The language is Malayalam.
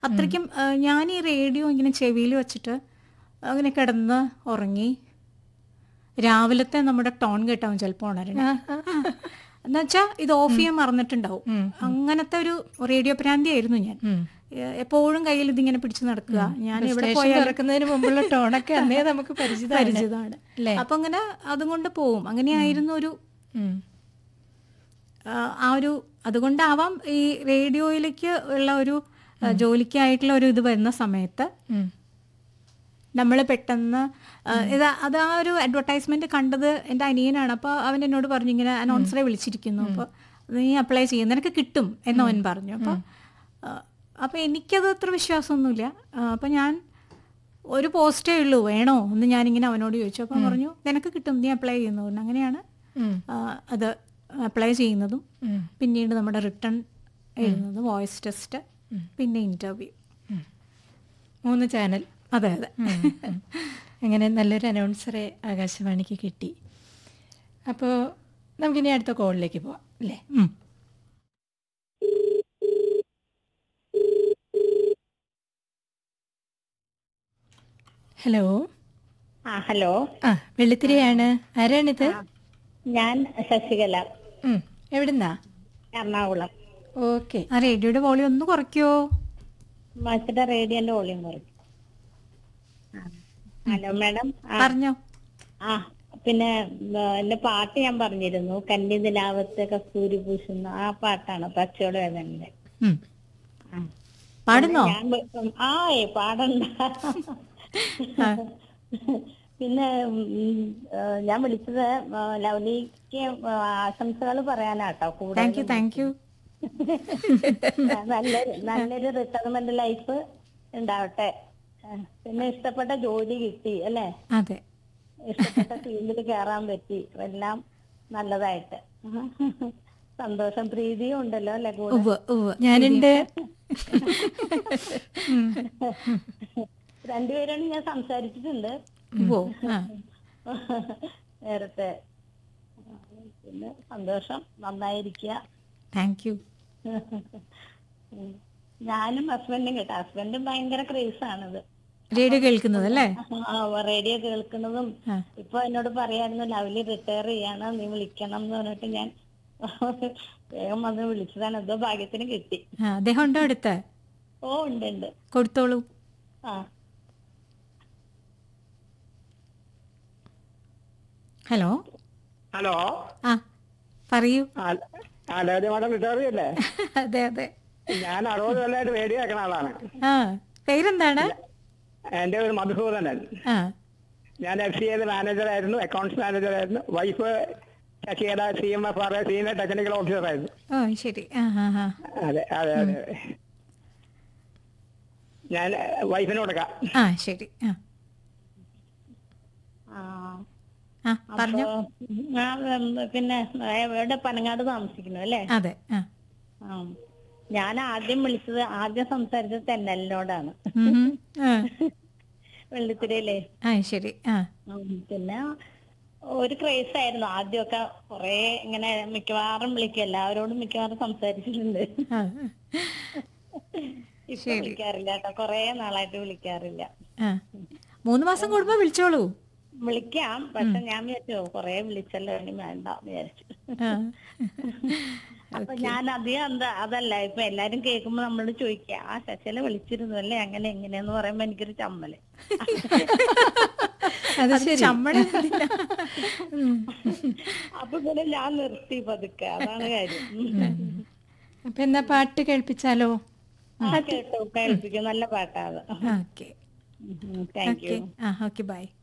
അത്രയ്ക്കും ആ, ഞാൻ ഈ റേഡിയോ ഇങ്ങനെ ചെവിയിൽ വെച്ചിട്ട് അങ്ങനെ കിടന്ന് ഉറങ്ങി രാവിലത്തെ നമ്മുടെ ടോൺ കേട്ടാവും ചിലപ്പോൾ ഉണരണം എന്നുവെച്ചാൽ ഇത് ഓഫ് ചെയ്യാൻ മറന്നിട്ടുണ്ടാവും അങ്ങനത്തെ ഒരു റേഡിയോ പ്രാന്തി ആയിരുന്നു ഞാൻ എ- എപ്പോഴും കയ്യിൽ ഇതിങ്ങനെ പിടിച്ചു നടക്കുക ഞാൻ എവിടെ സ്റ്റേഷൻ പോയാലും തുറക്കുന്നതിന് മുമ്പുള്ള ടോണൊക്കെ അന്നേ നമുക്ക് പരിചിതമാണ് പരിചിതമാണ് അല്ലേ? അപ്പൊ അങ്ങനെ അതും കൊണ്ട് പോവും അങ്ങനെയായിരുന്നു ഒരു ഉം. ആ, ആ ഒരു അതുകൊണ്ടാവാം ഈ റേഡിയോയിലേക്ക് ഉള്ള ഒരു ആ, ജോലിക്കായിട്ടുള്ള ഒരു ഇത് വരുന്ന സമയത്ത് ഉം. നമ്മൾ പെട്ടെന്ന് ആ, ഇത് അത് ആ ഒരു അഡ്വർടൈസ്മെന്റ് കണ്ടത് എൻ്റെ അനിയനാണ് അപ്പോൾ അവൻ എന്നോട് പറഞ്ഞു ഇങ്ങനെ അനൗൺസറെ വിളിച്ചിരിക്കുന്നു അപ്പോൾ നീ അപ്ലൈ ചെയ്യും നിനക്ക് കിട്ടും എന്ന് അവൻ പറഞ്ഞു അപ്പോൾ അപ്പോൾ എനിക്കത് അത്ര വിശ്വാസമൊന്നുമില്ല അപ്പോൾ ഞാൻ ഒരു പോസ്റ്റേ ഉള്ളൂ വേണോ എന്ന് ഞാനിങ്ങനെ അവനോട് ചോദിച്ചു അപ്പോൾ പറഞ്ഞു നിനക്ക് കിട്ടും നീ അപ്ലൈ ചെയ്യുന്നു എന്ന് അങ്ങനെയാണ് ഉം. ആ, അത് അപ്ലൈ ചെയ്യുന്നതും ഉം. പിന്നീട് നമ്മുടെ റിട്ടേൺ എഴുതുന്നത് വോയിസ് ടെസ്റ്റ് പിന്നെ ഇൻ്റർവ്യൂ ഉം. മൂന്ന് ചാനൽ അതെ അതെ അങ്ങനെ നല്ലൊരു അനൗൺസറെ ആകാശവാണിക്ക് കിട്ടി അപ്പോൾ നമുക്കിനി അടുത്ത കോളിലേക്ക് പോവാം അല്ലേ ഉം. ഹലോ ആ ഹലോ ആ വെള്ളിത്തിരിയാണ് ആരാണിത് ഞാൻ ശശികല ഉം. എവിടുന്നാ എറണാകുളം ഓക്കെ ആ റേഡിയോയുടെ വോളിയം ഒന്ന് കുറയ്ക്കുമോ മച്ചിന്റെ റേഡിയോന്റെ വോളിയം കുറയ്ക്കും ആ. ഹലോ മാഡം ആ, പറഞ്ഞോ ആ പിന്നെ ആ, എന്റെ പാട്ട് ഞാൻ പറഞ്ഞിരുന്നു കന്നി നിലാവത്തെ കസ്തൂരി പൂശുന്ന ആ പാട്ടാണ് പച്ചയോട് വേദനയുടെ ഉം. ആ. പാടുന്നോ ഞാൻ വി- ആ ഏ പാടണ്ട പിന്നെ ഉം, ആ, ഞാൻ വിളിച്ചത് ആ, ലവ്ലിക്ക് ആശംസകൾ പറയാനാട്ടോ കൂടെ താങ്ക് യു താങ്ക് യു നല്ലൊരു നല്ലൊരു റിട്ടയർമെന്റ് ലൈഫ് ഉണ്ടാവട്ടെ ആ, പിന്നെ ഇഷ്ടപ്പെട്ട ജോലി കിട്ടി അല്ലേ അതെ ഇഷ്ടപ്പെട്ട ഫീൽഡിൽ കയറാൻ പറ്റി എല്ലാം നല്ലതായിട്ട് സന്തോഷം പ്രീതിയും ഉണ്ടല്ലോ അല്ലെ കൂടെ ഉവ്വ് ഉവ്വ് ഞാനുണ്ട് രണ്ടുപേരോട് ഞാൻ സംസാരിച്ചിട്ടുണ്ട് ഉവ്വോ ആ നേരത്തെ പിന്നെ സന്തോഷം നന്നായിരിക്കുക താങ്ക് യു ഉം. ഞാനും ഹസ്ബൻഡും കേട്ടോ ഹസ്ബൻഡും ഭയങ്കര ക്രേസ് ആണിത് റേഡിയോ കേൾക്കുന്നത് അല്ലേ ആ, റേഡിയോ കേൾക്കുന്നതും ആ. ഇപ്പൊ എന്നോട് പറയായിരുന്നു ലവ്ലി റിട്ടയർ ചെയ്യാണ് നീ വിളിക്കണം എന്ന് പറഞ്ഞിട്ട് ഞാൻ വേഗം വന്ന് വിളിച്ചതാണ് എന്തോ ഭാഗ്യത്തിന് കിട്ടി ആ അദ്ദേഹം ഉണ്ടോ അടുത്ത് ഓ ഉണ്ട് ഉണ്ട് കൊടുത്തോളൂ ആ ഹലോ ഹലോ ആ പറയൂ ആലോചന മാഡം റിട്ടയർ ചെയ്യല്ലേ അതെ അതെ ഞാൻ അറുപത് കൊല്ലമായിട്ട് റേഡിയോ കേൾക്കുന്ന ആളാണ് ആ പേരെന്താണ് എൻ്റെ ഒരു മധുസൂദനൻ ആ ഞാൻ എഫ് സി എയുടെ മാനേജറായിരുന്നു അക്കൗണ്ട്സ് മാനേജറായിരുന്നു wife Sasikala C M F R senior technical ഓഫീസറായിരുന്നു ഓ ശരി ആ ആ ആ അതെ അതെ അതെ അതെ. ഞാൻ വൈഫിന് കൊടുക്കാം ആ ശരി ആ ആ ആ പറഞ്ഞോ അപ്പൊ ഞാൻ ഉം, പിന്നെ എവിടെ പനങ്ങാട് താമസിക്കുന്നു അല്ലേ അതെ ആ ആ ഞാൻ ആദ്യം വിളിച്ചത് ആദ്യം സംസാരിച്ചത് തെന്നലിനോടാണ് ഉം, ഉം. ആ വെള്ളിത്തിരയിലെ ആ ശരി ആ ഉം, പിന്നെ ഒരു ക്രേസ് ആയിരുന്നു ആദ്യമൊക്കെ കൊറേ ഇങ്ങനെ മിക്കവാറും വിളിക്കും എല്ലാവരോടും മിക്കവാറും സംസാരിച്ചിട്ടുണ്ട് ആ ഇപ്പൊ വിളിക്കാറില്ല കേട്ടോ കൊറേ നാളായിട്ട് വിളിക്കാറില്ല ആ മൂന്ന് മാസം കൂടുമ്പോ വിളിച്ചോളൂ വിളിക്കാം പക്ഷെ ഞാൻ വിചാരിച്ചു കൊറേ വിളിച്ചല്ലോ ഇനി വേണ്ട വിചാരിച്ചു ആ അപ്പൊ ഞാൻ അധികം എന്താ അതല്ല ഇപ്പൊ എല്ലാരും കേൾക്കുമ്പോ നമ്മളോട് ചോദിക്കുക ആ ശശില വിളിച്ചിരുന്നു അല്ലേ അങ്ങനെ എങ്ങനെയാന്ന് പറയുമ്പോ എനിക്കൊരു ചമ്മല് അത് അത് ശരി ചമ്മടെ എന്തിനാ? ഉം. അപ്പൊ പിന്നെ ഞാൻ നിർത്തി പതുക്കെ അതാണ് കാര്യം അപ്പൊ എന്നാ പാട്ട് കേൾപ്പിച്ചാലോ ആ കേട്ടോ കേൾപ്പിക്കും നല്ല പാട്ടാ അത് ഓക്കെ താങ്ക് യു ഓക്കെ ആ ഓക്കെ ബൈ